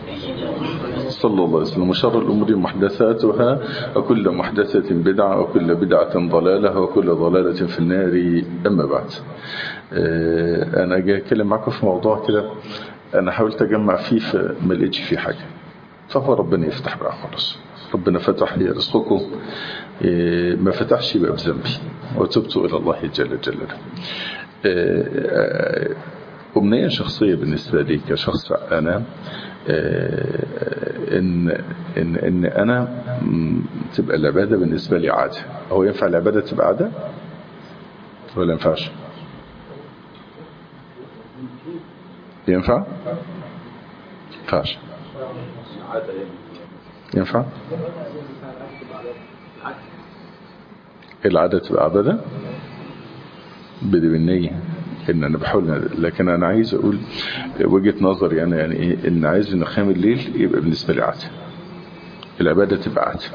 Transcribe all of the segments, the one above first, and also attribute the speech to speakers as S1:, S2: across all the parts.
S1: صلى الله عليه وسلم وشر الأمور محدثاتها وكل محدثة بدعة وكل بدعة ضلالة وكل ضلالة في النار أما بعد أنا جاي أتكلم معكم في موضوع كده أنا حاولت أجمع فيه فما لقيتش فيه حاجة فهو ربنا يفتح بقى خلاص ربنا فتح لي رزقكم ما فتحش يبقى بذنبي وتبت إلى الله جل جلاله أمنية شخصية بالنسبة لي كشخص أنا إن, إن, إن أنا تبقى العبادة بالنسبة لي عادة هو ينفع العبادة تبقى عادة ولا ينفعش ينفع ينفعش ينفع العادة تبقى عبادة بدي بالنية ان انا بحاول لكن انا عايز اقول وجهة نظري انا يعني ايه ان عايز ان خام الليل يبقى بالنسبة لي عادة العبادة تبقى عادة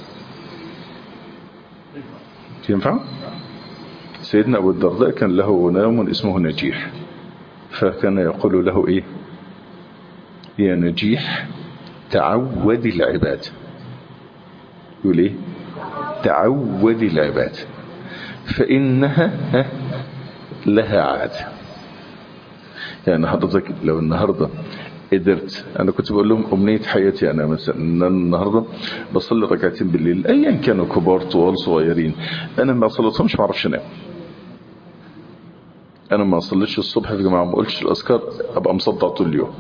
S1: ينفع سيدنا ابو الدرداء كان له غلام اسمه نجيح فكان يقول له ايه يا نجيح تعود العباد يقول ايه تعود العباد فإنها لها عادة يعني حضرتك لو النهاردة قدرت انا كنت بقول لهم امنية حياتي انا مثلا ان انا النهاردة بصلي ركعتين بالليل ايا كانوا كبار طوال صغيرين انا ما صليتهمش ما اعرفش انام انا ما صليتش الصبح يا جماعه ما قلتش الاذكار ابقى مصدع طول اليوم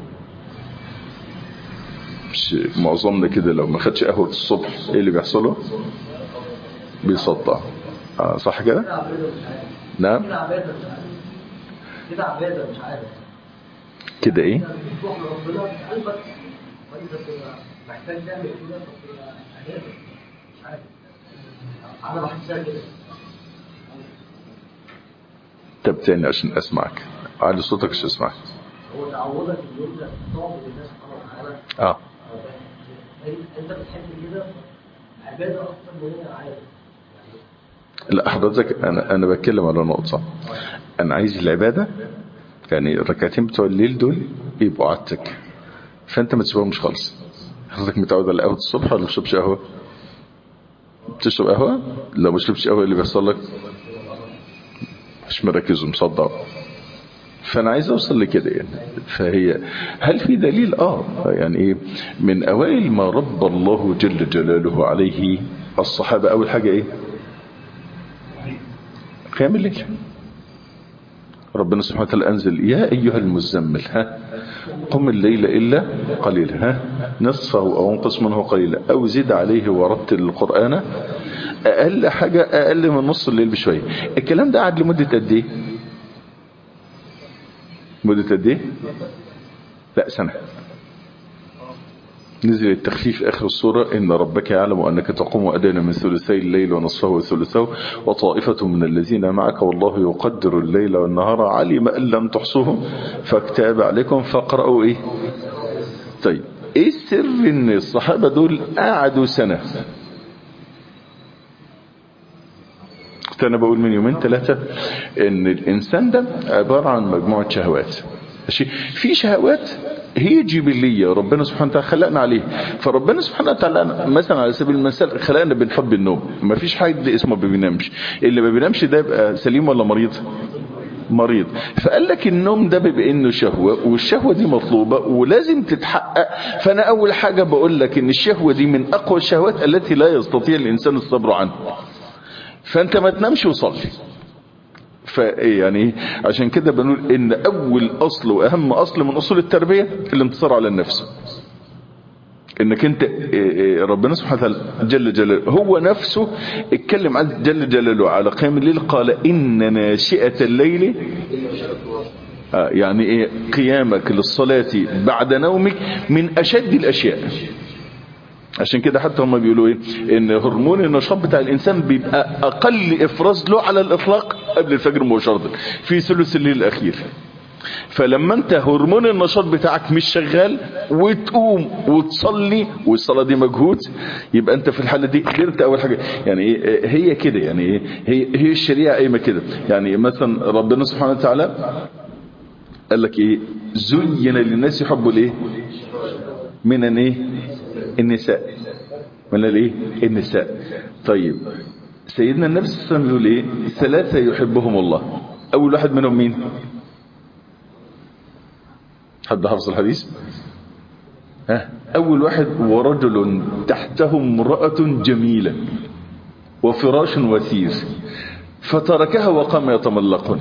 S1: مش معظمنا كده لو ما خدش قهوه الصبح ايه اللي بيحصل له بيصدع آه صح كده نعم
S2: كده عبادة مش عارف كده عبادة مش عارف
S1: كده ايه
S2: بتروح لربنا في قلبك وانت بتبقى محتاج تعمل كده فبتبقى عبادة مش عارف انا بحسها كده
S1: طب تاني عشان اسمعك علي صوتك عشان اسمعك
S2: هو تعودك ان انت تعبد الناس سبحانه وتعالى
S1: اه
S2: انت بتحب كده عبادة اكتر من هي عادة
S1: لا حضرتك انا انا بتكلم على نقطة انا عايز العبادة يعني الركعتين بتوع الليل دول يبقوا عادتك فانت ما تسيبهمش خالص حضرتك متعود على قهوة الصبح ولا ما بتشربش قهوة بتشرب قهوة لو ما شربتش قهوة اللي بيحصل لك مش مركز ومصدع فانا عايز اوصل لكده يعني فهي هل في دليل اه يعني ايه من اوائل ما رب الله جل جلاله عليه الصحابة اول حاجة ايه قيام الليل ربنا سبحانه وتعالى أنزل يا أيها المزمل ها قم الليل إلا قليلا ها نصفه أو انقص منه قليلا أو زد عليه ورتل القرآن أقل حاجة أقل من نص الليل بشوية الكلام ده قعد لمدة قد إيه مدة قد إيه لا سنة نزل التخفيف آخر السورة إن ربك يعلم أنك تقوم أدنى من ثلثي الليل ونصفه وثلثه وطائفة من الذين معك والله يقدر الليل والنهار علم أن لم تحصوه فاكتاب عليكم فاقرأوا إيه طيب إيه السر إن الصحابة دول قعدوا سنة كنت أنا بقول من يومين ثلاثة إن الإنسان ده عبارة عن مجموعة شهوات ماشي في شهوات هي جبلية ربنا سبحانه وتعالى خلقنا عليه فربنا سبحانه وتعالى مثلا على سبيل المثال خلقنا بنحب النوم ما فيش حد اسمه ما بينامش اللي ما بينامش ده يبقى سليم ولا مريض مريض فقال لك النوم ده بيبقى انه شهوة والشهوة دي مطلوبة ولازم تتحقق فانا اول حاجة بقول لك ان الشهوة دي من اقوى الشهوات التي لا يستطيع الانسان الصبر عنها فانت ما تنامش وصلي فيعني عشان كده بنقول ان اول اصل واهم اصل من اصول التربية الانتصار على النفس انك انت ربنا سبحانه وتعالى جل جلاله هو نفسه اتكلم عن جل جلاله على قيام الليل قال ان ناشئة الليل يعني ايه قيامك للصلاة بعد نومك من اشد الاشياء عشان كده حتى هم بيقولوا ايه ان هرمون النشاط بتاع الانسان بيبقى اقل افراز له على الاطلاق قبل الفجر مباشرة في ثلث الليل الاخير فلما انت هرمون النشاط بتاعك مش شغال وتقوم وتصلي والصلاة دي مجهود يبقى انت في الحالة دي قدرت اول حاجة يعني ايه هي كده يعني ايه هي, هي الشريعة قايمة كده يعني مثلا ربنا سبحانه وتعالى قال لك ايه زين للناس حب الايه من الايه النساء من الايه النساء طيب سيدنا النبي صلى الله عليه وسلم يقول ايه ثلاثة يحبهم الله اول واحد منهم مين حد حفظ الحديث ها اول واحد ورجل تحته امرأة جميلة وفراش وثير فتركها وقام يتملقن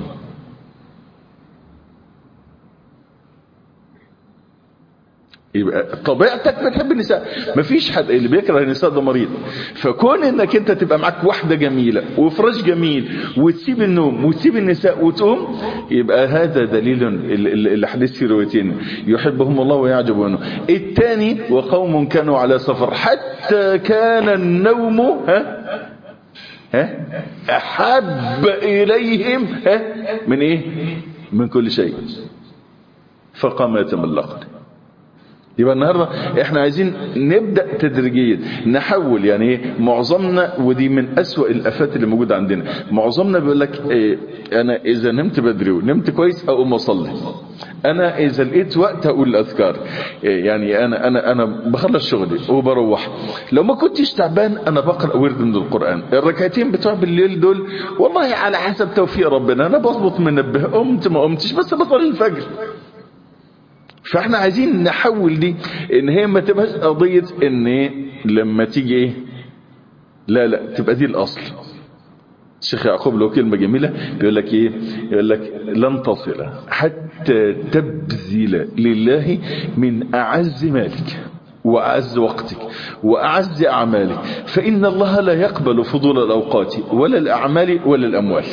S1: يبقى طبيعتك بتحب النساء مفيش حد اللي بيكره النساء ده مريض فكون انك انت تبقى معاك واحده جميله وفراش جميل وتسيب النوم وتسيب النساء وتقوم يبقى هذا دليل الحديث في روايتين يحبهم الله ويعجب منه الثاني وقوم كانوا على سفر حتى كان النوم ها ها احب اليهم ها من ايه من كل شيء فقام يتملقن يبقى النهاردة احنا عايزين نبدأ تدريجيا نحول يعني ايه معظمنا ودي من اسوأ الافات اللي موجودة عندنا معظمنا بيقول لك ايه انا اذا نمت بدري ونمت كويس اقوم اصلي انا اذا لقيت وقت اقول الاذكار إيه يعني انا انا انا بخلص شغلي وبروح لو ما كنتش تعبان انا بقرا ورد من القران الركعتين بتوع بالليل دول والله على حسب توفيق ربنا انا بظبط منبه قمت ما قمتش بس بصلي الفجر فاحنا عايزين نحول دي ان هي ما تبقاش قضية ان لما تيجي ايه لا لا تبقى دي الاصل الشيخ يعقوب له كلمة جميلة بيقول لك ايه يقول لك لن تصل حتى تبذل لله من اعز مالك وأعز وقتك وأعز أعمالك فإن الله لا يقبل فضول الأوقات ولا الأعمال ولا الأموال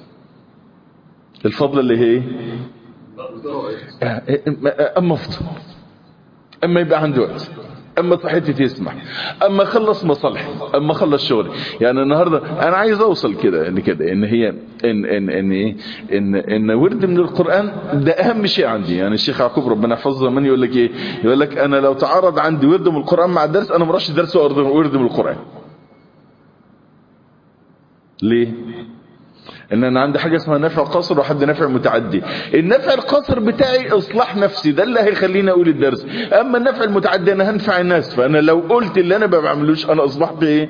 S1: الفضل اللي هي اما افضل اما يبقى عندي وقت اما صحتي تسمح اما اخلص مصالحي اما اخلص شغلي يعني النهارده انا عايز اوصل كده ان كده ان هي ان ان ان ايه ان ان ورد من القران ده اهم شيء عندي يعني الشيخ يعقوب ربنا يحفظه من يقول لك ايه يقول لك انا لو تعارض عندي ورد من القران مع الدرس انا ما اروحش درس ورد من القران ليه ان انا عندي حاجة اسمها نفع قصر وحد نفع متعدي النفع القصر بتاعي اصلاح نفسي ده اللي هيخليني اقول الدرس اما النفع المتعدي انا هنفع الناس فانا لو قلت اللي انا ما بعملوش انا اصبحت ايه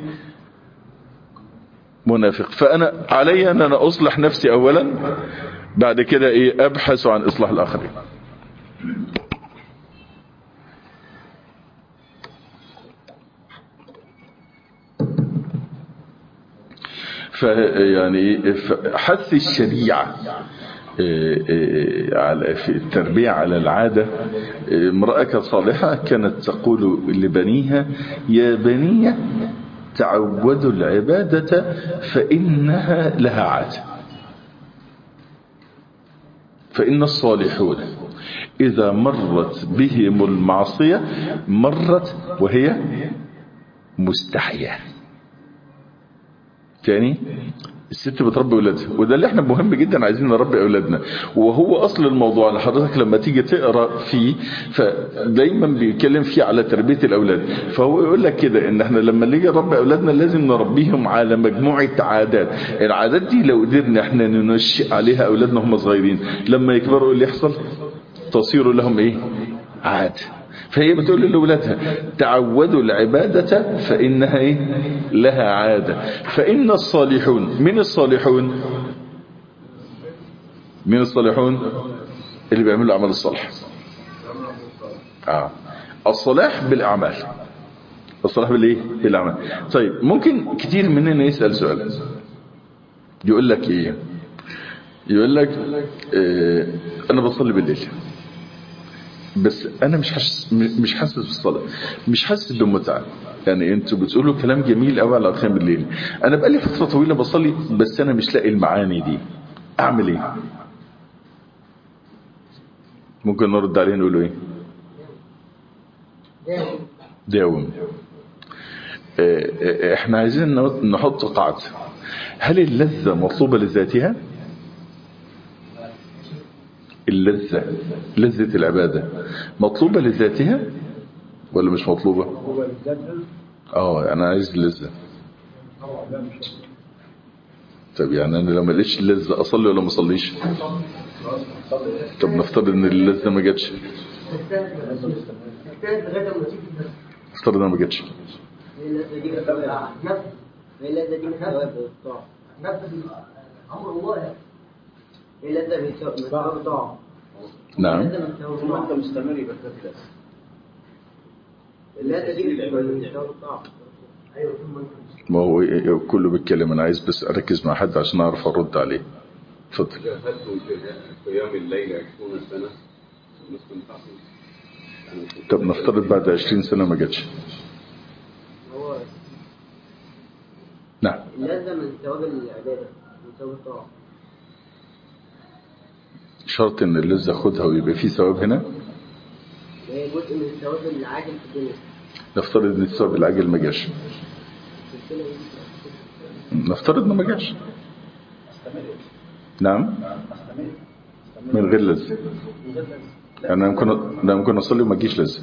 S1: منافق فانا علي ان انا اصلح نفسي اولا بعد كده ايه ابحث عن اصلاح الاخرين فيعني حث الشريعة على في التربية على العادة امرأة صالحة كانت تقول لبنيها يا بني تعودوا العبادة فإنها لها عادة فإن الصالحون إذا مرت بهم المعصية مرت وهي مستحية تاني الست بتربي اولادها وده اللي احنا مهم جدا عايزين نربي اولادنا وهو اصل الموضوع اللي حضرتك لما تيجي تقرا فيه فدايما بيتكلم فيه على تربيه الاولاد فهو يقول لك كده ان احنا لما نيجي نربي اولادنا لازم نربيهم على مجموعه عادات العادات دي لو قدرنا احنا ننشئ عليها اولادنا هم صغيرين لما يكبروا اللي يحصل تصير لهم ايه عاده فهي بتقول لأولادها تعودوا العبادة فإنها إيه؟ لها عادة فإن الصالحون من الصالحون من الصالحون اللي بيعملوا الأعمال الصالحة آه. الصلاح بالأعمال الصلاح بالإيه؟ بالأعمال طيب ممكن كتير مننا يسأل سؤال يقول لك إيه يقول لك إيه أنا بصلي بالليل بس انا مش حاسس مش حاسس بالصلاه مش حاسس بمتعه يعني انتوا بتقولوا كلام جميل قوي على قيام الليل انا بقالي فتره طويله بصلي بس انا مش لاقي المعاني دي اعمل ايه ممكن نرد عليه نقول ايه داوم احنا عايزين نحط قاعده هل اللذه مطلوبه لذاتها اللذة لذة العبادة مطلوبة لذاتها ولا مش مطلوبة اه انا عايز لذة طب يعني انا لو ما لقيتش اللذة اصلي ولا ما اصليش طب نفترض ان اللذة ما جاتش
S2: تجتهد لغايه ما تيجي الناس
S1: افترض انا ما جتش
S3: هي اللذة دي من الثواب
S2: نفذ
S3: هي اللذة دي من الثواب والطاعة
S2: نفذ امر الله يعني
S3: هي اللذة من الثواب من الثواب والطاعة
S1: نعم
S3: اللذة من الثواب
S4: طول ما انت
S3: والطاعة
S4: مستمر يبقى ده كلاس
S3: اللذة دي من الثواب والطاعة
S2: ايوه ثم انت مش
S1: ما هو إيه- كله بيتكلم انا عايز بس اركز مع حد عشان اعرف ارد عليه اتفضل
S4: جاهدتم في قيام الليل 20 سنة ولم تنفعكم يعني
S1: طب نفترض بعد 20 سنة ما جاتش
S3: هو
S1: نعم
S3: اللذة من ثواب العبادة من ثواب الطاعة
S1: شرط ان اللذة خدها ويبقى فيه ثواب هنا
S3: هي جزء من الثواب العاجل في الدنيا
S1: نفترض ان الثواب العاجل ما جاش
S3: السلسلة دي
S1: نفترض انه ما جاش نعم من غير لذة يعني انا ممكن انا ممكن اصلي وما اجيش لذة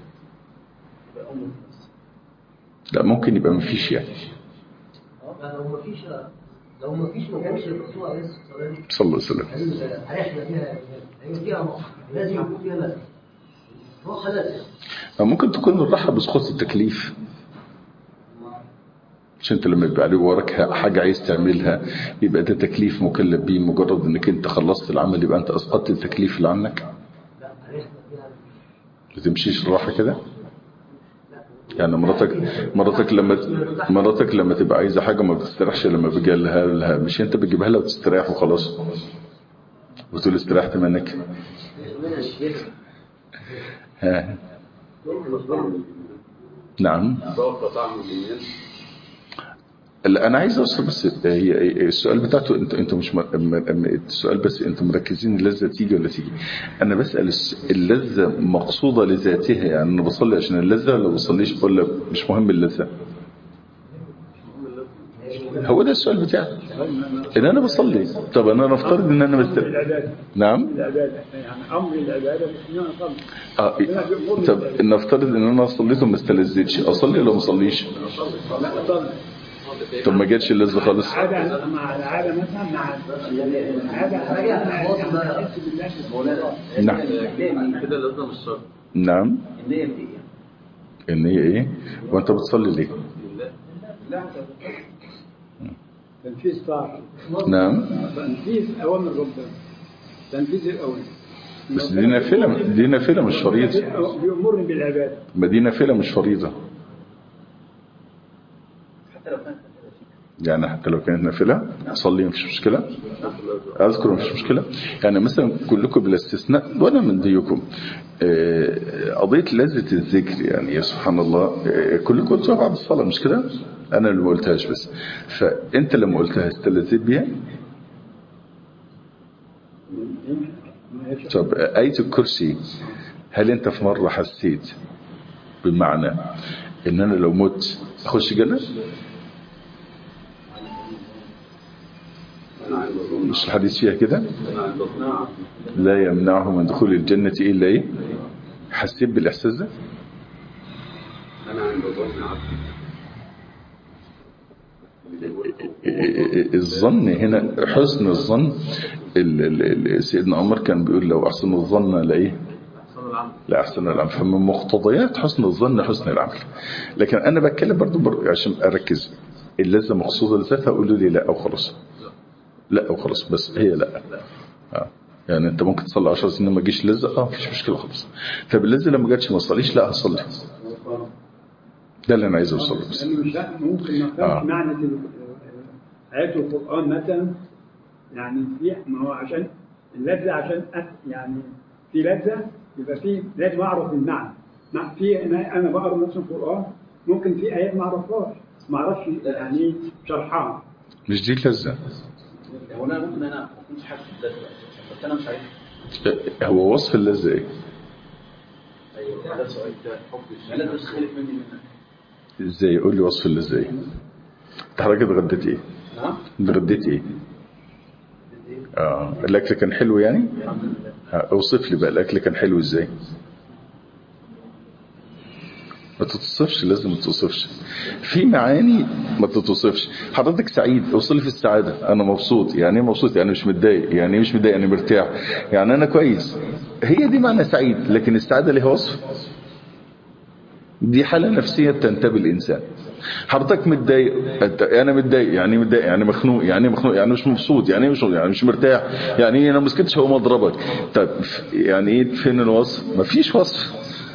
S1: لا ممكن يبقى ما فيش يعني
S2: لو ما فيش لو ما فيش ما كانش الرسول عليه الصلاه والسلام
S1: صلى الله عليه وسلم
S2: هيحنا فيها هي فيها نقص لازم يكون فيها لازم نقص لازم
S1: أو ممكن تكون الراحة بسقوط التكليف مش انت لما يبقى عليك وراك حاجة عايز تعملها يبقى ده تكليف مكلف بيه مجرد انك انت خلصت العمل يبقى انت اسقطت التكليف اللي عنك
S2: لا هيحنا فيها
S1: ما تمشيش الراحة كده يعني مراتك مراتك لما مراتك لما تبقى عايزة حاجة ما بتستريحش لما بيجي لها لها مش انت بتجيبها لها وتستريح وخلاص وتقول استريحت منك
S3: منها مش منها
S1: ها
S3: منها مش منها
S1: نعم
S4: ذوق طعم الإيمان
S1: لا انا عايز اوصل بس هي هي- السؤال بتاعته انت انت مش م... م... م- السؤال بس انتم مركزين اللذه تيجي ولا تيجي انا بسال الس- اللذه مقصوده لذاتها يعني انا بصلي عشان اللذه ولا بصليش ولا مش مهم اللذه هو ده السؤال بتاعي ان انا بصلي طب انا نفترض ان انا بست...
S5: العبادة
S1: نعم
S5: العبادة يعني أمر العبادة إن أنا أصلي
S1: آه. طب نفترض ان انا صليت وما استلذتش اصلي ولا ما اصليش
S5: لا أصلي
S1: طب ما جاتش اللذه خالص
S5: عادة مع العادة مثلا مع العادة يعني أحس بالله
S1: نعم
S4: كده لازم مش شرط
S1: نعم
S4: النية بإيه؟
S1: ان هي ايه وانت بتصلي ليه
S4: لله
S5: تنفيذ طاعة
S1: نعم
S5: تنفيذ أوامر ربنا تنفيذ الأوامر
S1: بس دي نافلة دي نافلة مش فريضة
S5: بيأمرني بالعبادة
S1: ما دي نافلة مش فريضة
S4: حتى لو كانت
S1: يعني حتى لو كانت نافلة أصلي مفيش مشكلة أذكر مفيش مشكلة يعني مثلا كلكم بلا استثناء وأنا من ديكم آه، قضية لذة الذكر يعني يا سبحان الله آه، كلكم قلتوها بعد الصلاة مش كده أنا اللي ما قلتهاش بس فأنت لما قلتها استلذت بيها طب آية الكرسي هل أنت في مرة حسيت بمعنى إن أنا لو مت أخش جنة
S4: أنا عند الظن
S1: مش الحديث فيها كده
S4: أنا عند الظن
S1: لا يمنعه من دخول الجنة إلا إيه حسيت بالإحساس ده
S4: أنا عند ظن عبدي
S1: الظن هنا حسن الظن ال- ال- ال- سيدنا عمر كان بيقول لو أحسن الظن لإيه لا أحسن العمل فمن مقتضيات حسن الظن حسن العمل لكن أنا بتكلم برضو بر- عشان أركز اللذة مقصودة لذاتها قولوا لي لا أو خلاص لا أو خلاص بس هي لا آه. يعني انت ممكن تصلي 10 سنين ما تجيش لذة اه مفيش مشكله خالص طب اللذة لما جاتش ما تصليش لا هصلي ده اللي انا عايز اوصله بس
S5: لأنه مش فاهم- ممكن ما
S1: آه.
S5: فهمش معنى ال- آيات القرآن مثلا يعني في ما هو عشان اللذة عشان أت- يعني في لذة يبقى في لازم أعرف المعنى مع- في أنا أنا بقرا نفس القرآن ممكن في آيات ما أعرفهاش ما أعرفش يعني إيه شرحها
S1: مش دي لذة
S4: هو أنا ممكن أنا ما كنتش حاسس بده بس أنا مش عارف
S1: هو وصف اللذة ايه
S4: أيوه ده سؤال ده حب الشيء لا تخلف مني منك
S1: ازاي قول لي وصف اللذة ايه انت حضرتك اتغديت ايه
S4: نعم
S1: اتغديت ايه اه الاكل كان حلو يعني
S4: الحمد لله
S1: آه، اوصف لي بقى الاكل كان حلو ازاي ما تتصفش لازم ما تتصفش في معاني ما تتصفش حضرتك سعيد اوصل لي في السعاده انا مبسوط يعني ايه مبسوط يعني مش متضايق يعني ايه مش متضايق يعني مرتاح يعني انا كويس هي دي معنى سعيد لكن السعاده ليها وصف دي حالة نفسية بتنتابي الإنسان حضرتك متضايق أنت- انا متضايق يعني متضايق يعني مخنوق يعني مخنوق يعني مش مبسوط يعني إيه مش يعني مش مرتاح يعني ايه انا ما سكتش هقوم اضربك طب يعني ايه فين الوصف مفيش وصف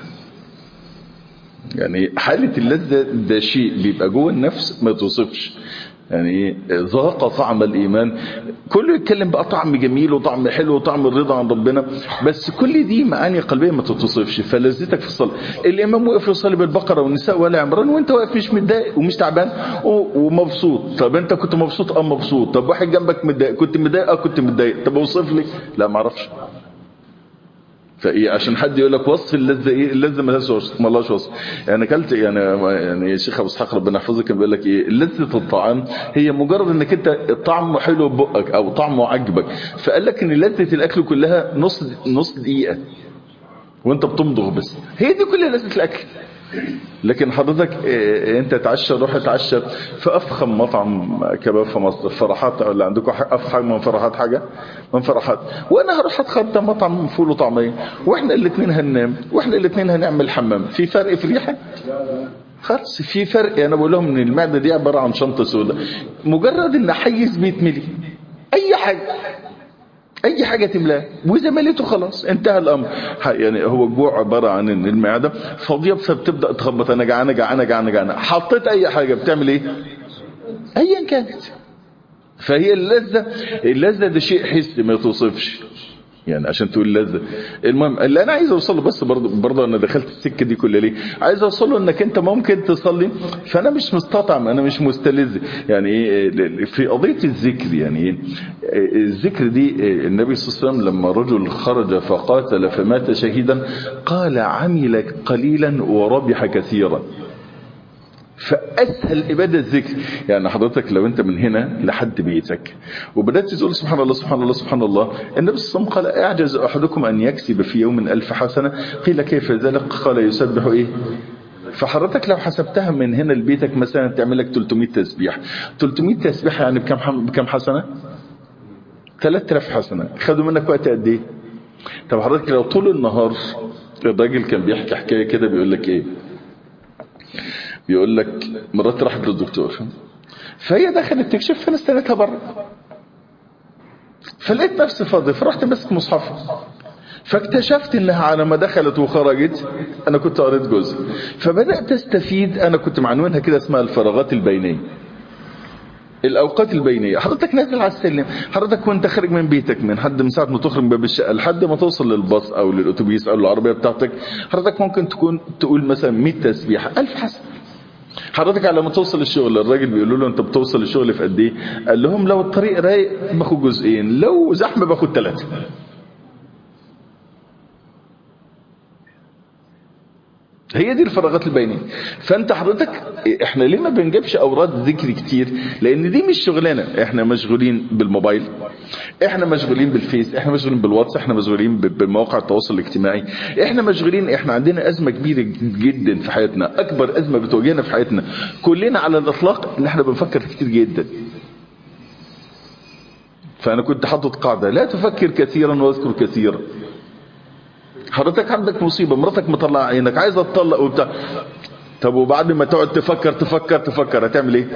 S1: يعني حالة اللذة ده شيء بيبقى جوه النفس ما توصفش يعني ذاق طعم الإيمان كله يتكلم بقى طعم جميل وطعم حلو وطعم الرضا عن ربنا بس كل دي معاني قلبية ما تتوصفش فلذتك في الصلاة الإمام وقف يصلي بالبقرة والنساء ولا عمران وانت واقف مش متضايق ومش تعبان و- ومبسوط طب انت كنت مبسوط اه مبسوط طب واحد جنبك متضايق كنت متضايق اه كنت متضايق طب اوصف لي لا ما اعرفش فايه عشان حد يقول لك وصف اللذه ايه اللذه مالهاش وصف مالهاش وصف يعني اكلت يعني يعني الشيخ ابو اسحاق ربنا يحفظه كان بيقول لك ايه لذه الطعام هي مجرد انك انت الطعم حلو ببقك او طعمه عجبك فقال لك ان لذه الاكل كلها نص نص دقيقه وانت بتمضغ بس هي دي كل لذه الاكل لكن حضرتك إيه، انت تعشى روح اتعشى في افخم مطعم كباب في مصر فرحات ولا عندكم ح- افخم من فرحات حاجه من فرحات وانا هروح اتغدى مطعم فول وطعميه واحنا الاثنين هننام واحنا الاثنين هنعمل حمام في فرق في الريحه خلاص في فرق انا بقول لهم ان المعده دي عباره عن شنطه سوداء مجرد ان حيز بيتملي اي حاجه اي حاجه تملاه واذا مليته خلاص انتهى الامر ح- يعني هو الجوع عباره عن ان المعده فاضيه فبتبدا تخبط انا جعانه جعانه جعانه جعانه حطيت اي حاجه بتعمل ايه ايا كانت فهي اللذه اللذه ده شيء حسي ما توصفش يعني عشان تقول لذة المهم اللي انا عايز اوصله بس برضه برضه انا دخلت السكه دي كلها ليه عايز اوصله انك انت ممكن تصلي فانا مش مستطعم انا مش مستلذ يعني ايه في قضيه الذكر يعني ايه الذكر دي النبي صلى الله عليه وسلم لما رجل خرج فقاتل فمات شهيدا قال عمل قليلا وربح كثيرا فاسهل عباده الذكر يعني حضرتك لو انت من هنا لحد بيتك وبدات تقول سبحان الله سبحان الله سبحان الله النبي صلى الله عليه وسلم قال اعجز احدكم ان يكسب في يوم ألف حسنه قيل كيف ذلك قال يسبح ايه فحضرتك لو حسبتها من هنا لبيتك مثلا تعمل لك 300 تسبيح 300 تسبيح يعني بكم حم... بكم حسنه 3000 حسنه خدوا منك وقت قد ايه طب حضرتك لو طول النهار الراجل كان بيحكي حكايه كده بيقول لك ايه بيقول لك مرات راحت للدكتور فهي دخلت تكشف فانا استنيتها بره فلقيت نفسي فاضي فرحت ماسك مصحف فاكتشفت انها على ما دخلت وخرجت انا كنت قريت جزء فبدات استفيد انا كنت معنونها كده اسمها الفراغات البينيه الاوقات البينيه حضرتك نازل على السلم حضرتك وانت خارج من بيتك من حد من ساعه ما تخرج من باب الشقه لحد ما توصل للباص او للاتوبيس او العربيه بتاعتك حضرتك ممكن تكون تقول مثلا 100 تسبيحه 1000 حسنه حضرتك على ما توصل الشغل الراجل بيقولوا له انت بتوصل الشغل في قد ايه قال لهم لو الطريق رايق باخد جزئين لو زحمه باخد ثلاثه هي دي الفراغات البينيه فانت حضرتك احنا ليه ما بنجيبش اوراد ذكر كتير لان دي مش شغلنا احنا مشغولين بالموبايل احنا مشغولين بالفيس احنا مشغولين بالواتس احنا مشغولين ب- بمواقع التواصل الاجتماعي احنا مشغولين احنا عندنا ازمه كبيره جدا في حياتنا اكبر ازمه بتواجهنا في حياتنا كلنا على الاطلاق ان احنا بنفكر كتير جدا فانا كنت حاطط قاعده لا تفكر كثيرا واذكر كثيرا حضرتك عندك مصيبه مراتك مطلعه عينك عايزه تطلق وبتاع طب وبعد ما تقعد تفكر تفكر تفكر هتعمل ايه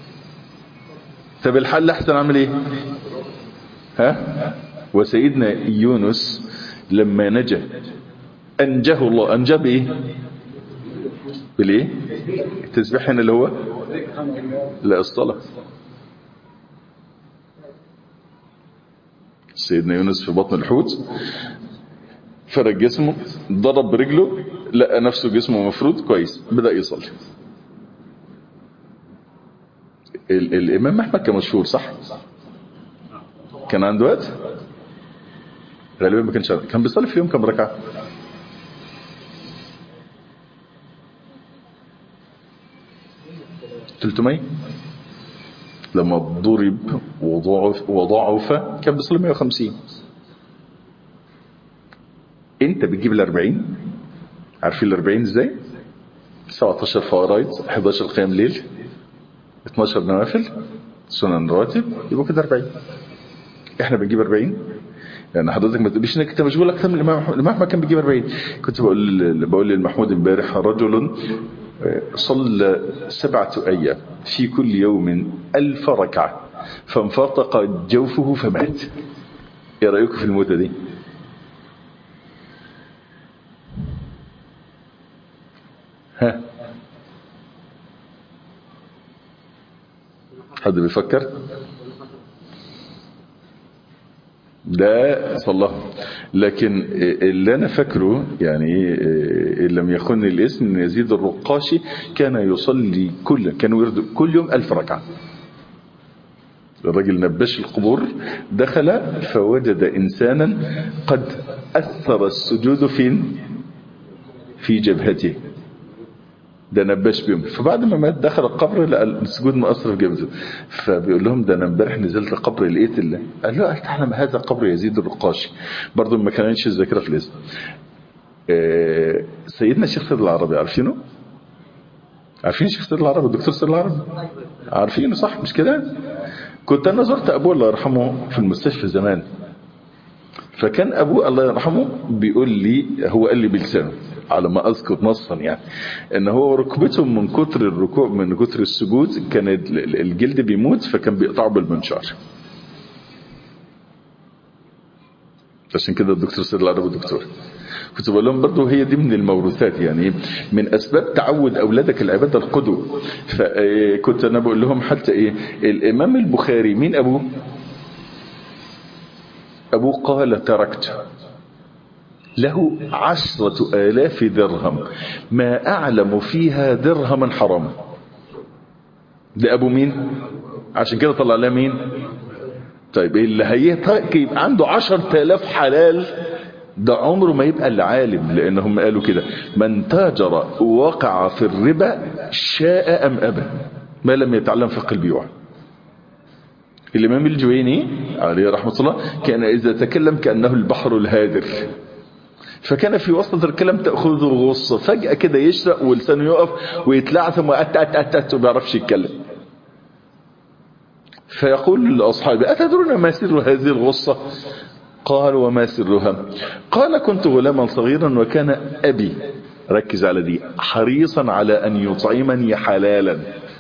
S1: طب الحل احسن اعمل ايه ها وسيدنا يونس لما نجا انجاه الله انجاه بايه بالايه التسبيح هنا اللي هو لا الصلاه سيدنا يونس في بطن الحوت فرق جسمه ضرب برجله لقى نفسه جسمه مفروض كويس بدأ يصلي ال الإمام أحمد كان مشهور صح كان عنده وقت غالبا ما كانش كان بيصلي في يوم كم ركعة تلتمية لما ضرب وضعف وضعف كان بيصلي 150 انت بتجيب ال 40 عارفين ال 40 ازاي 17 فوائد 11 قيام ليل 12 نوافل سنن رواتب يبقى كده 40 احنا بنجيب 40 يعني حضرتك ما تقوليش انك انت مشغول اكتر من الامام احمد الامام احمد كان بيجيب 40 كنت بقول بقول للمحمود امبارح رجل صلى سبعة ايام في كل يوم ألف ركعة فانفطق جوفه فمات ايه رايكم في الموتة دي ها حد بيفكر ده صلاه لكن اللي انا فاكره يعني ان لم يخن الاسم ان يزيد الرقاشي كان يصلي كل كان يرد كل يوم ألف ركعه الرجل نبش القبور دخل فوجد انسانا قد اثر السجود فين في جبهته ده نباش بيهم فبعد ما مات دخل القبر لقى السجود مؤثر في جبهته فبيقول لهم ده انا امبارح نزلت القبر لقيت الله قال له قال تعلم هذا قبر يزيد الرقاشي برضه ما كانتش الذاكره في الاسم آه سيدنا الشيخ سيد العربي عارفينه عارفين الشيخ سيد العربي الدكتور سيد العربي عارفينه صح مش كده كنت انا زرت ابوه الله يرحمه في المستشفى زمان فكان ابوه الله يرحمه بيقول لي هو قال لي بلسانه على ما اذكر نصا يعني ان هو ركبته من كتر الركوع من كتر السجود كان الجلد بيموت فكان بيقطعه بالمنشار عشان كده الدكتور سيد العربي دكتور كنت بقول لهم برضه هي دي من الموروثات يعني من اسباب تعود اولادك العباده القدوه فكنت انا بقول لهم حتى ايه الامام البخاري مين ابوه ابوه قال تركت له عشرة آلاف درهم ما أعلم فيها درهما حراما ده أبو مين عشان كده طلع لها مين طيب اللي هيبقى عنده عشرة آلاف حلال ده عمره ما يبقى العالم لأن هم قالوا كده من تاجر وقع في الربا شاء أم أبى ما لم يتعلم فقه البيوع الإمام الجويني عليه رحمة الله كان إذا تكلم كأنه البحر الهادر فكان في وسط الكلام تأخذه غصة فجأة كده يشرق ولسانه يقف ويتلعثم وأت أت أت أت وما بيعرفش يتكلم فيقول لأصحابه أتدرون ما سر هذه الغصة قال وما سرها قال كنت غلاما صغيرا وكان أبي ركز على دي حريصا على أن يطعمني حلالا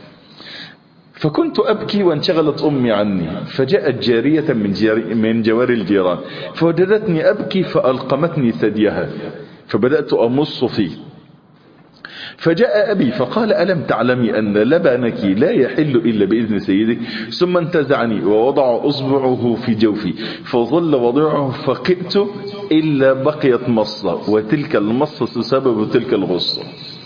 S1: فكنت أبكي وانشغلت أمي عني فجاءت جارية من, جاري من جوار الجيران فوجدتني أبكي فألقمتني ثديها فبدأت أمص فيه فجاء أبي فقال ألم تعلمي أن لبنك لا يحل إلا بإذن سيدك ثم انتزعني ووضع أصبعه في جوفي فظل وضعه فقئت إلا بقيت مصة وتلك المصة سبب تلك الغصة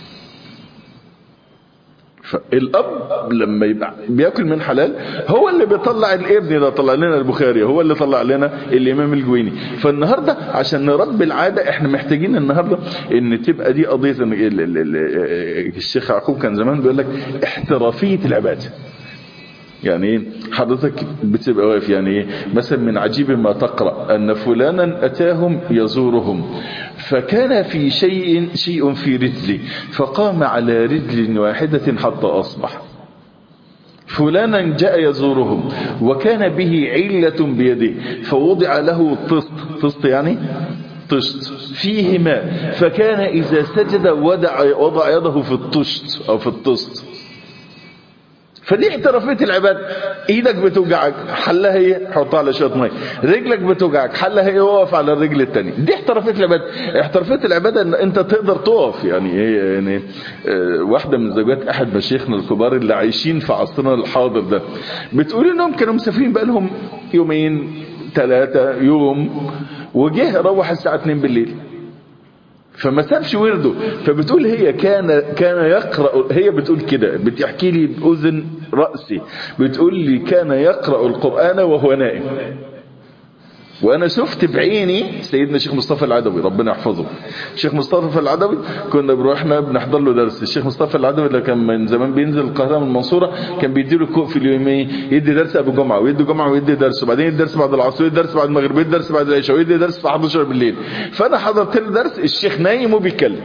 S1: فالاب لما يبقى بياكل من حلال هو اللي بيطلع الابن ده طلع لنا البخاري هو اللي طلع لنا الامام الجويني فالنهارده عشان نربي العاده احنا محتاجين النهارده ان تبقى دي قضيه الشيخ يعقوب كان زمان بيقول لك احترافيه العباده يعني ايه حضرتك بتبقى واقف يعني ايه مثلا من عجيب ما تقرا ان فلانا اتاهم يزورهم فكان في شيء شيء في رجلي فقام على رجل واحده حتى اصبح فلانا جاء يزورهم وكان به علة بيده فوضع له طست طست يعني طشت فيه ماء فكان إذا سجد وضع, وضع يده في الطشت أو في الطست فدي احترافيه العباد ايدك بتوجعك حلها ايه حطها على شويه ميه رجلك بتوجعك حلها ايه وقف على الرجل الثانيه دي احترافيه العباد احترافيه العباده ان انت تقدر تقف يعني ايه يعني اه واحده من زوجات احد مشايخنا الكبار اللي عايشين في عصرنا الحاضر ده بتقول انهم كانوا مسافرين بقى لهم يومين ثلاثه يوم وجه روح الساعه 2 بالليل فما سابش ورده فبتقول هي كان كان يقرا هي بتقول كده بتحكي لي باذن راسي بتقول لي كان يقرا القران وهو نائم وانا شفت بعيني سيدنا الشيخ مصطفى العدوي ربنا يحفظه الشيخ مصطفى العدوي كنا بنروحنا بنحضر له درس الشيخ مصطفى العدوي اللي كان من زمان بينزل القاهره من المنصوره كان بيديله كوق في اليومين يدي درس ابو جمعه ويدي جمعه ويدي درس وبعدين يدي درس بعد العصر ويدي درس بعد المغرب ويدي درس بعد العشاء ويدي درس في 11 بالليل فانا حضرت له درس الشيخ نايم وبيتكلم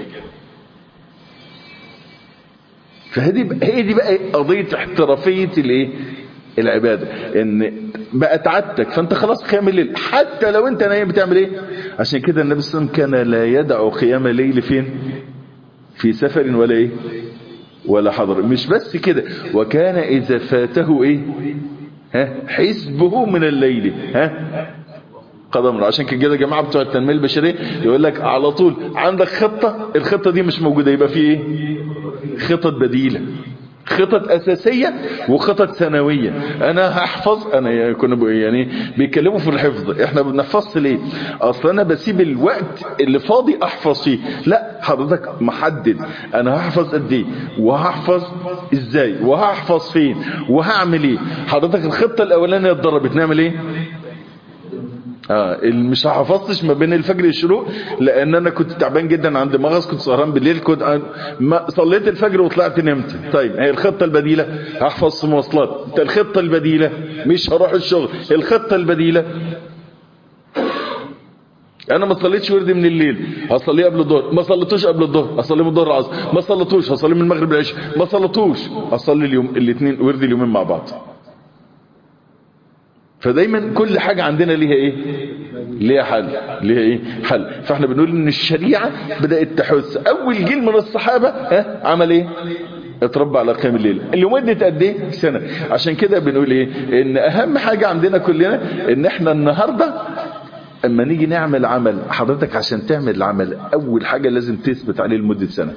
S1: فهذه هي دي بقى قضيه احترافيه الايه العبادة ان بقت عادتك فانت خلاص قيام الليل حتى لو انت نايم بتعمل ايه عشان كده النبي صلى الله عليه وسلم كان لا يدع قيام الليل فين في سفر ولا ايه ولا حضر مش بس كده وكان اذا فاته ايه ها حسبه من الليل ها قدم عشان كده يا جماعه بتوع التنميه البشريه يقول لك على طول عندك خطه الخطه دي مش موجوده يبقى في ايه خطط بديله خطط اساسيه وخطط ثانويه انا هحفظ انا كنا ب- يعني بيتكلموا في الحفظ احنا ما بنحفظش ليه اصل انا بسيب الوقت اللي فاضي احفظ فيه لا حضرتك محدد انا هحفظ قد ايه وهحفظ ازاي وهحفظ فين وهعمل ايه حضرتك الخطه الاولانيه اتضربت نعمل ايه اه اللي مش حفظتش ما بين الفجر والشروق لان انا كنت تعبان جدا عند مغص كنت سهران بالليل كنت أ- ما صليت الفجر وطلعت نمت طيب هي الخطه البديله هحفظ في مواصلات انت الخطه البديله مش هروح الشغل الخطه البديله انا ما صليتش ورد من الليل هصليه قبل الظهر ما صليتوش قبل الظهر هصليه من الظهر العصر ما صليتوش هصليه من المغرب للعشاء ما صليتوش هصلي اليوم الاثنين ورد اليومين مع بعض فدايما كل حاجة عندنا ليها ايه ليها حل ليها ايه حل فاحنا بنقول ان الشريعة بدأت تحث اول جيل من الصحابة ها عمل ايه اتربى على قيام الليل اللي مدة قد ايه سنة عشان كده بنقول ايه ان اهم حاجة عندنا كلنا ان احنا النهاردة اما نيجي نعمل عمل حضرتك عشان تعمل العمل اول حاجة لازم تثبت عليه لمدة سنة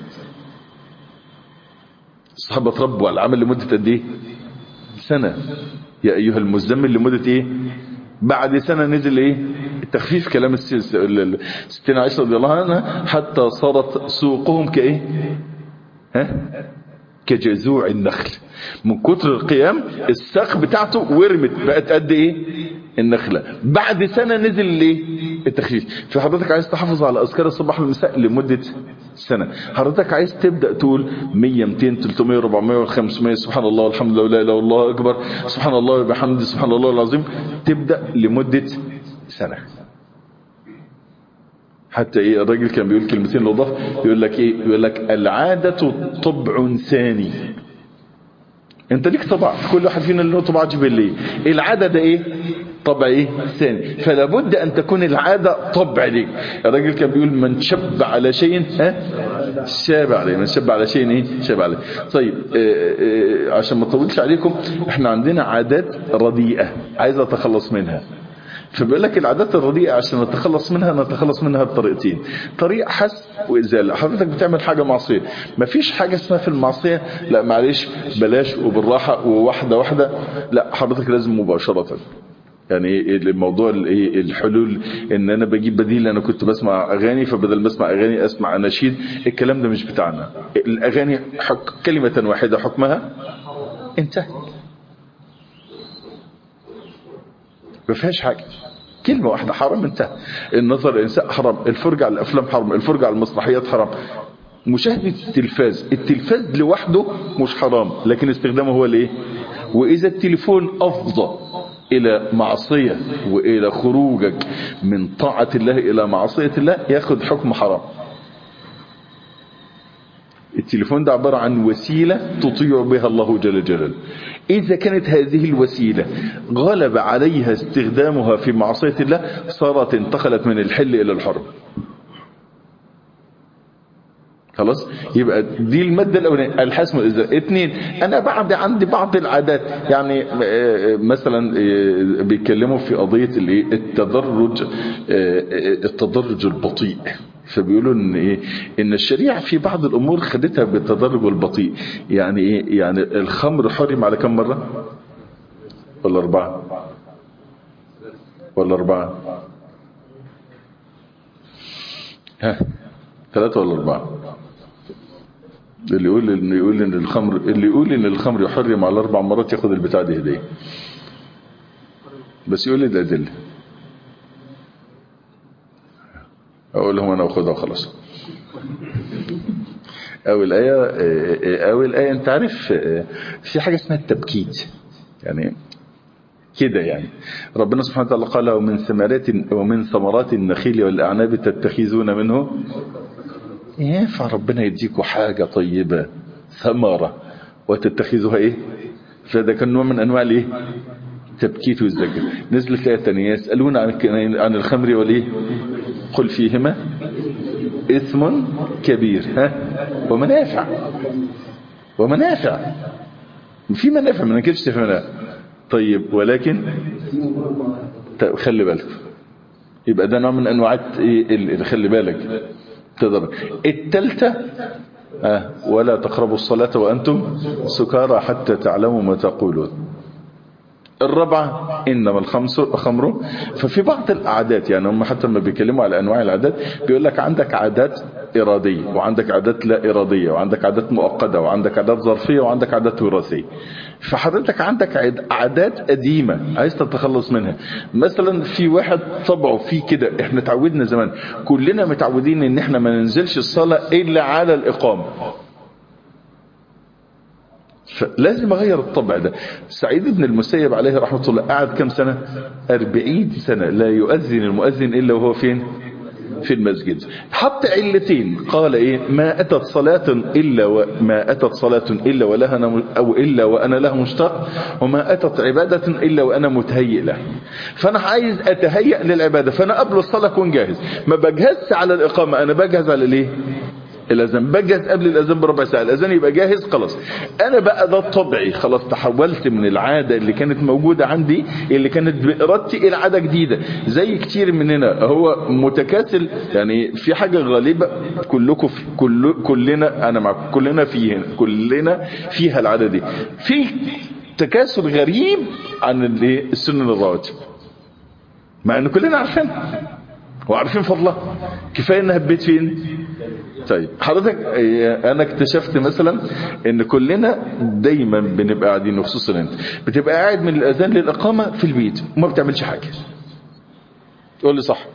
S1: الصحابة اتربوا على العمل لمدة قد ايه سنة يا أيها المزمل لمدة إيه بعد سنة نزل إيه التخفيف كلام الس- ال- ال- ستنا عائشة رضي الله عنها حتى صارت سوقهم كإيه ها كجذوع النخل من كتر القيام الساق بتاعته ورمت بقت قد ايه النخلة بعد سنة نزل ليه التخفيف فحضرتك عايز تحافظ على اذكار الصباح والمساء لمدة سنة حضرتك عايز تبدأ تقول 100 200 300 400 500 سبحان الله والحمد لله لا اله الا الله اكبر سبحان الله وبحمده سبحان الله العظيم تبدأ لمدة سنة حتى ايه الراجل كان بيقول كلمتين لطاف يقول لك ايه يقول لك العادة طبع ثاني انت ليك طبع كل واحد فينا له طبع جبلي العادة ده ايه طبع ايه ثاني فلا بد ان تكون العادة طبع ليك الراجل كان بيقول من شب على شيء ها شاب عليه من شب على شيء ايه شاب عليه طيب اه اه عشان ما اطولش عليكم احنا عندنا عادات رديئة عايز اتخلص منها فبيقول لك العادات الرديئة عشان نتخلص منها نتخلص منها بطريقتين طريق حس وإزالة حضرتك بتعمل حاجة معصية مفيش حاجة اسمها في المعصية لا معلش بلاش وبالراحة وواحدة واحدة لا حضرتك لازم مباشرة يعني إيه الموضوع الايه الحلول ان انا بجيب بديل انا كنت بسمع اغاني فبدل ما اسمع اغاني اسمع اناشيد الكلام ده مش بتاعنا الاغاني حك كلمة واحدة حكمها انتهت ما فيهاش حاجة كلمة واحدة حرام انتهى النظر الإنسان حرام الفرجة على الأفلام حرام الفرجة على المسرحيات حرام مشاهدة التلفاز التلفاز لوحده مش حرام لكن استخدامه هو الايه وإذا التليفون أفضى إلى معصية وإلى خروجك من طاعة الله إلى معصية الله ياخد حكم حرام التليفون ده عبارة عن وسيلة تطيع بها الله جل جلاله إذا كانت هذه الوسيلة غلب عليها استخدامها في معصية الله صارت انتقلت من الحل إلى الحرم خلاص يبقى دي المادة الأولانية الحسم والإزاء اثنين أنا بعد عندي بعض العادات يعني مثلا بيتكلموا في قضية التدرج التدرج البطيء فبيقولوا ان ايه ان الشريعه في بعض الامور خدتها بالتدرج البطيء يعني ايه يعني الخمر حرم على كم مره ولا اربعه ولا اربعه ها ثلاثه ولا اربعه اللي يقول ان يقول ان الخمر اللي يقول ان الخمر يحرم على اربع مرات ياخد البتاع دي هديه بس يقول لي الادله اقول لهم انا اخدها وخلاص او الايه او الايه انت عارف في حاجه اسمها التبكيت يعني كده يعني ربنا سبحانه وتعالى قال ومن ثمرات ومن ثمرات النخيل والاعناب تتخذون منه ينفع ربنا يديكوا حاجه طيبه ثمره وتتخذها ايه فده كان نوع من انواع الايه تبكيت والزجر نزلت آية تانية يسألون عن عن الخمر والايه قل فيهما إثم كبير ها ومنافع ومنافع في منافع ما نكتبش في منافع طيب ولكن طيب خلي بالك يبقى ده نوع من انواع ايه اللي خلي بالك تقدر التالتة آه ولا تقربوا الصلاة وأنتم سكارى حتى تعلموا ما تقولون الرابعة إنما الخمس خمر ففي بعض العادات يعني هم حتى لما بيتكلموا على أنواع العادات بيقول لك عندك عادات إرادية وعندك عادات لا إرادية وعندك عادات مؤقتة وعندك عادات ظرفية وعندك عادات وراثية فحضرتك عندك عاد- عادات قديمة عايز تتخلص منها مثلا في واحد طبعه في كده احنا اتعودنا زمان كلنا متعودين ان احنا ما ننزلش الصلاة الا على الاقامة فلازم اغير الطبع ده سعيد بن المسيب عليه رحمة الله قعد كم سنة أربعين سنة لا يؤذن المؤذن إلا وهو فين في المسجد حط علتين قال ايه ما اتت صلاة الا وما اتت صلاة الا ولها أنا او الا وانا لها مشتاق وما اتت عبادة الا وانا متهيئ لها فانا عايز اتهيأ للعبادة فانا قبل الصلاة اكون جاهز ما بجهزش على الاقامة انا بجهز على الايه الاذان بجهز قبل الاذان بربع ساعه الاذان يبقى جاهز خلاص انا بقى ده طبعي خلاص تحولت من العاده اللي كانت موجوده عندي اللي كانت بارادتي الى عاده جديده زي كتير مننا هو متكاسل يعني في حاجه غالبه كلكم في كل كلنا انا معكم كلنا فيها كلنا فيها العاده دي في تكاسل غريب عن الايه السنن الرواتب مع ان كلنا عارفينها وعارفين فضلها كفايه انها بيت فين طيب حضرتك إيه، انا اكتشفت مثلا ان كلنا دايما بنبقى قاعدين وخصوصا انت بتبقى قاعد من الاذان للاقامه في البيت وما بتعملش حاجه تقول لي صح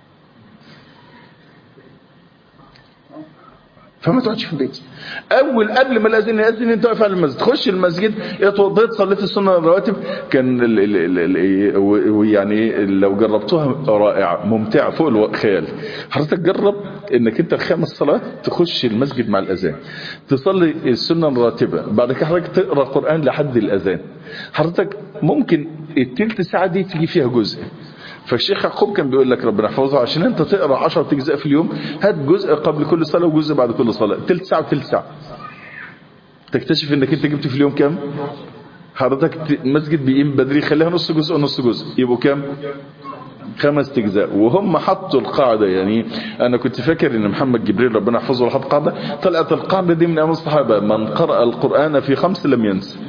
S1: فما تقعدش في البيت اول قبل ما الاذان ياذن انت واقف على المسجد تخش المسجد اتوضيت صليت السنه الرواتب كان ال ال ال ال إيه، و- ويعني لو جربتوها رائعه ممتعه فوق الخيال حضرتك جرب انك انت الخمس صلاه تخش المسجد مع الاذان تصلي السنه الراتبه بعد كده حضرتك تقرا قران لحد الاذان حضرتك ممكن التلت ساعه دي تيجي فيها جزء فالشيخ يعقوب كان بيقول لك ربنا يحفظه عشان انت تقرا 10 اجزاء في اليوم هات جزء قبل كل صلاه وجزء بعد كل صلاه تلت ساعه وتلت ساعه تكتشف انك انت جبت في اليوم كام حضرتك ت- مسجد بيقيم بدري خليها نص جزء ونص جزء يبقوا كام خمس اجزاء وهم حطوا القاعده يعني انا كنت فاكر ان محمد جبريل ربنا يحفظه له حط قاعده طلعت القاعده دي من ايام الصحابه من قرأ القران في خمس لم ينسى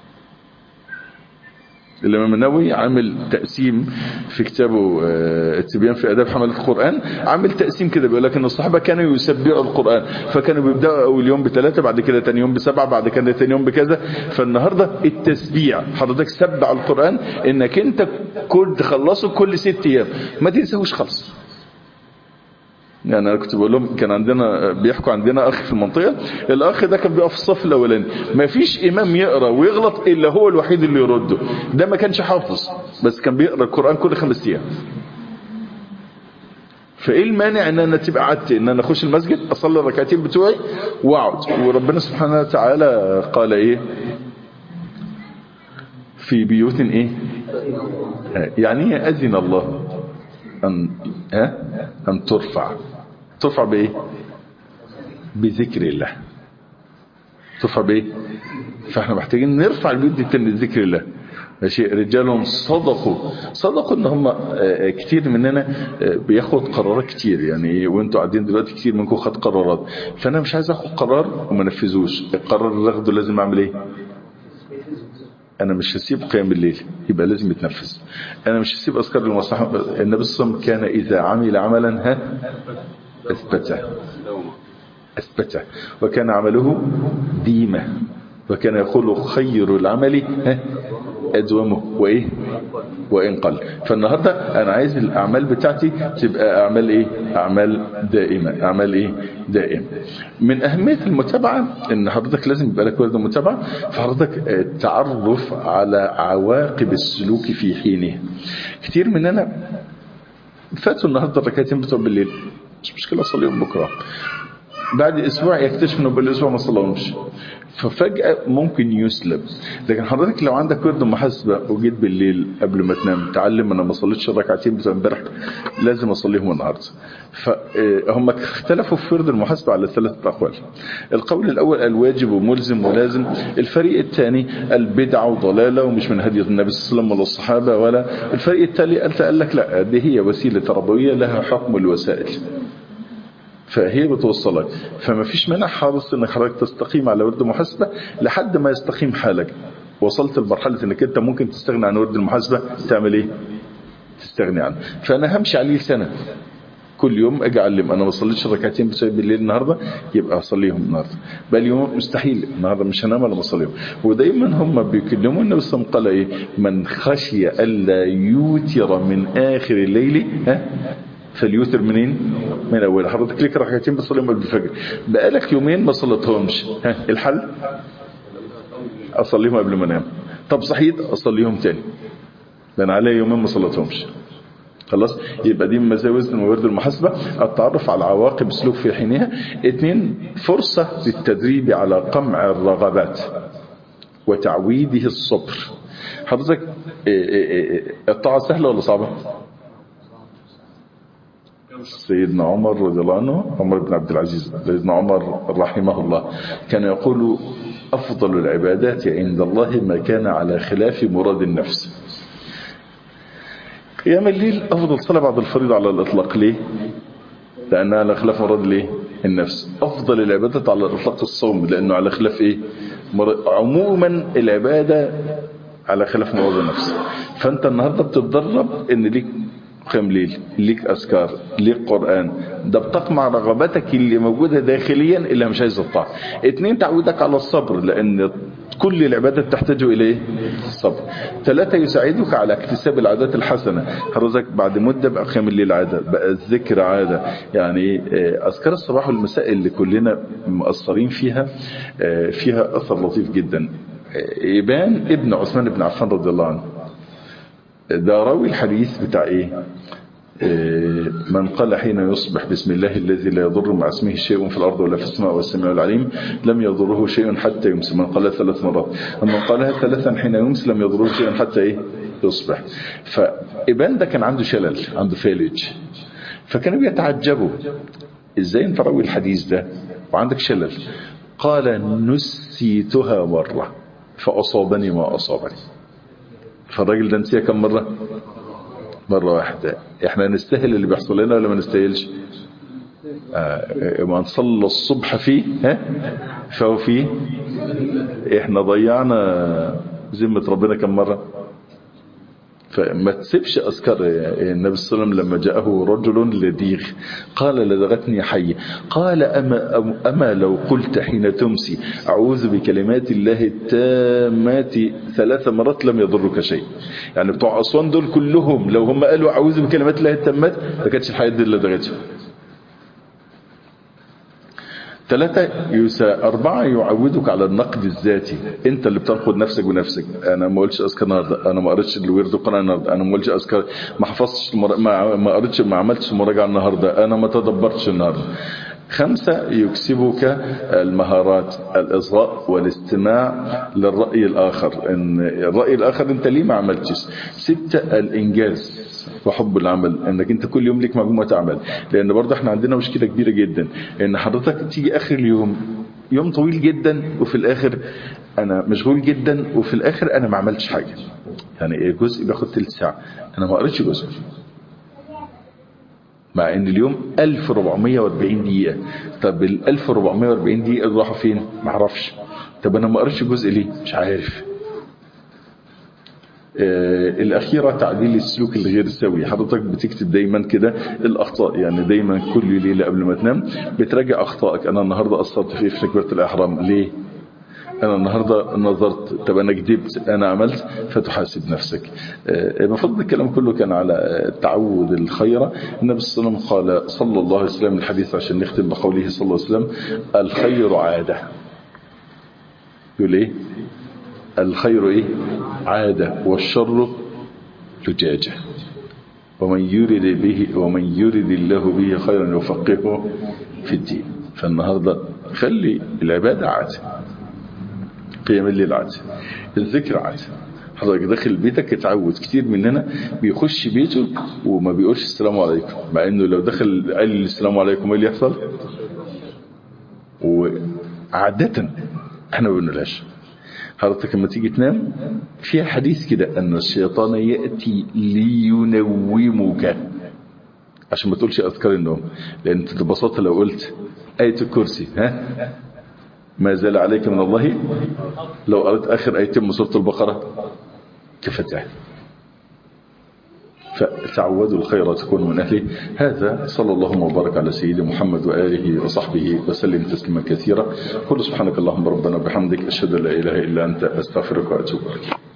S1: الإمام النووي عامل تقسيم في كتابه آه، التبيان في آداب حملة القرآن عامل تقسيم كده بيقول لك إن الصحابة كانوا يسبحوا القرآن فكانوا بيبدأوا أول يوم بثلاثة بعد كده تاني يوم بسبعة بعد كده تاني يوم بكذا فالنهاردة التسبيع حضرتك سبع القرآن إنك أنت كل تخلصه كل ست أيام ما تنساهوش خالص يعني انا كنت بقول لهم كان عندنا بيحكوا عندنا اخ في المنطقه الاخ ده كان بيقف في الصف الاولاني ما فيش امام يقرا ويغلط الا هو الوحيد اللي يرده ده ما كانش حافظ بس كان بيقرا القران كل خمس ايام فايه المانع ان انا تبقى قعدت ان انا اخش المسجد اصلي الركعتين بتوعي واقعد وربنا سبحانه وتعالى قال ايه في بيوت ايه ها، يعني ايه اذن الله ان ها ان ترفع ترفع بايه بذكر الله ترفع بايه فاحنا محتاجين نرفع البيوت دي تاني بذكر الله ماشي رجال صدقوا صدقوا ان هم آه، كتير مننا آه، بياخد قرارات كتير يعني وانتوا قاعدين دلوقتي كتير منكم خد قرارات فانا مش عايز اخد قرار وما نفذوش القرار اللي اخده لازم اعمل ايه انا مش هسيب قيام الليل يبقى لازم يتنفذ انا مش هسيب اذكار المصلحه النبي صلى الله عليه وسلم كان اذا عمل عملا ها اثبته اثبته وكان عمله ديمه وكان يقول خير العمل ها ادومه وايه وان قل فالنهارده انا عايز الاعمال بتاعتي تبقى اعمال ايه اعمال دائمه اعمال ايه دائمه من اهميه المتابعه ان حضرتك لازم يبقى لك ورده متابعه فحضرتك آه، التعرف على عواقب السلوك في حينه كتير مننا فاتوا النهارده الركعتين بتوع بالليل مش مشكله اصليهم بكره بعد اسبوع يكتشف انه بالاسبوع ما صلاهمش ففجأة ممكن يسلب لكن حضرتك لو عندك ورد محاسبة وجيت بالليل قبل ما تنام تعلم انا ما صليتش الركعتين بتوع امبارح لازم اصليهم النهارده فهم اختلفوا في ورد المحاسبة على ثلاثة اقوال القول الاول الواجب وملزم ولازم الفريق الثاني البدعة وضلالة ومش من هدي النبي صلى الله عليه وسلم ولا الصحابة ولا الفريق الثالث قال لك لا دي هي وسيلة تربوية لها حكم الوسائل فهي بتوصلك فما فيش مانع خالص انك حضرتك تستقيم على ورد محاسبة لحد ما يستقيم حالك وصلت لمرحلة انك انت ممكن تستغني عن ورد المحاسبة تعمل ايه تستغني عنه فانا همشي عليه سنة كل يوم اجي اعلم انا ما صليتش ركعتين بسبب بالليل النهارده يبقى اصليهم النهارده بقى اليوم مستحيل النهارده مش هنام الا ما اصليهم ودايما هم بيكلموا النبي صلى الله عليه وسلم قال ايه من خشي الا يوتر من اخر الليل ها فاليوتر منين من اول حضرتك ليك ركعتين بتصليهم قبل الفجر بقالك يومين ما صليتهمش ها الحل اصليهم قبل ما انام طب صحيت اصليهم تاني لان عليا يومين ما صليتهمش خلاص يبقى دي من مزايا وزن وورد المحاسبة التعرف على عواقب سلوك في حينها اتنين فرصة للتدريب على قمع الرغبات وتعويده الصبر حضرتك إيه إيه إيه الطاعة سهلة ولا صعبة سيدنا عمر رضي الله عنه عمر بن عبد العزيز سيدنا عمر رحمه الله كان يقول أفضل العبادات عند الله ما كان على خلاف مراد النفس قيام الليل أفضل صلاة بعد الفريضة على الإطلاق ليه لأنها على خلاف مراد ليه النفس أفضل العبادات على الإطلاق الصوم لأنه على خلاف إيه مر- عموما العبادة على خلاف مراد النفس فأنت النهاردة بتتدرب إن ليك قيام ليل ليك أذكار ليك قرآن ده بتقمع رغباتك اللي موجودة داخليا اللي مش عايز الطاعة اتنين تعودك على الصبر لأن كل العبادات تحتاج إلى إيه؟ الصبر ثلاثة يساعدك على اكتساب العادات الحسنة حضرتك بعد مدة بقى قيام الليل عادة بقى الذكر عادة يعني آه، أذكار الصباح والمساء اللي كلنا مقصرين فيها آه، فيها أثر لطيف جدا آه، يبان ابن عثمان بن عفان رضي الله عنه ده راوي الحديث بتاع ايه آه، من قال حين يصبح بسم الله الذي لا يضر مع اسمه شيء في الأرض ولا في السماء والسميع العليم لم يضره شيء حتى يمسي من قالها ثلاث مرات ومن قالها ثلاثا حين يمسي لم يضره شيء حتى ايه يصبح فإبان ده كان عنده شلل عنده فيلج فكانوا بيتعجبوا ازاي انت راوي الحديث ده وعندك شلل قال نسيتها مرة فأصابني ما أصابني فالراجل ده نسيها كم مرة مرة واحدة احنا نستاهل اللي بيحصل لنا ولا ما نستاهلش آه ما نصلى الصبح فيه ها فهو فيه احنا ضيعنا ذمة ربنا كم مرة فما تسيبش أذكار النبي صلى الله عليه وسلم لما جاءه رجل لديغ قال لدغتني حي قال أما, أما لو قلت حين تمسي أعوذ بكلمات الله التامات ثلاث مرات لم يضرك شيء يعني بتوع أسوان دول كلهم لو هم قالوا أعوذ بكلمات الله التامات ما كانتش الحياة دي اللي لدغتهم ثلاثة يسا أربعة يعودك على النقد الذاتي أنت اللي بتنقد نفسك بنفسك أنا ما قلتش أذكر النهاردة أنا ما قريتش الورد القرآن النهاردة أنا ما قلتش أذكر ما حفظتش المر... ما ما قريتش ما عملتش مراجعة النهاردة أنا ما تدبرتش النهاردة خمسة يكسبك المهارات الإصغاء والاستماع للرأي الآخر إن الرأي الآخر أنت ليه ما عملتش ستة الإنجاز وحب العمل انك انت كل يوم ليك مجموعة عمل لان برضه احنا عندنا مشكلة كبيرة جدا ان حضرتك تيجي اخر اليوم يوم طويل جدا وفي الاخر انا مشغول جدا وفي الاخر انا ما عملتش حاجة يعني جزء بياخد تلت ساعة انا ما قريتش جزء مع ان اليوم 1440 دقيقة طب ال 1440 دقيقة راحوا فين ما اعرفش طب انا ما قريتش جزء ليه مش عارف آه الأخيرة تعديل السلوك الغير سوي حضرتك بتكتب دايما كده الأخطاء يعني دايما كل ليلة قبل ما تنام بتراجع أخطائك أنا النهاردة قصرت في في تكبيرة الإحرام ليه أنا النهاردة نظرت طب أنا كذبت أنا عملت فتحاسب نفسك آه المفروض الكلام كله كان على تعود الخيرة النبي صلى الله عليه وسلم قال صلى الله عليه وسلم الحديث عشان نختم بقوله صلى الله عليه وسلم الخير عادة يقول إيه الخير إيه عادة والشر لجاجة ومن يرد به ومن يرد الله به خيرا يفقهه في الدين فالنهاردة خلي العبادة عادة قيام الليل عادة الذكر عادة حضرتك داخل بيتك اتعود كتير مننا بيخش بيته وما بيقولش السلام عليكم مع انه لو دخل قال لي السلام عليكم ايه اللي يحصل وعادة احنا ما بنقولهاش حضرتك لما تيجي تنام فيها حديث كده ان الشيطان ياتي لينومك عشان ما تقولش اذكار النوم لان انت ببساطه لو قلت ايه الكرسي ها ما زال عليك من الله لو قرأت اخر ايتين من سوره البقره كفتاه فتعودوا الخير وتكونوا من أهله هذا صلى الله وبارك على سيدنا محمد وآله وصحبه وسلم تسليما كثيرا قل سبحانك اللهم ربنا وبحمدك أشهد أن لا إله إلا أنت أستغفرك وأتوب إليك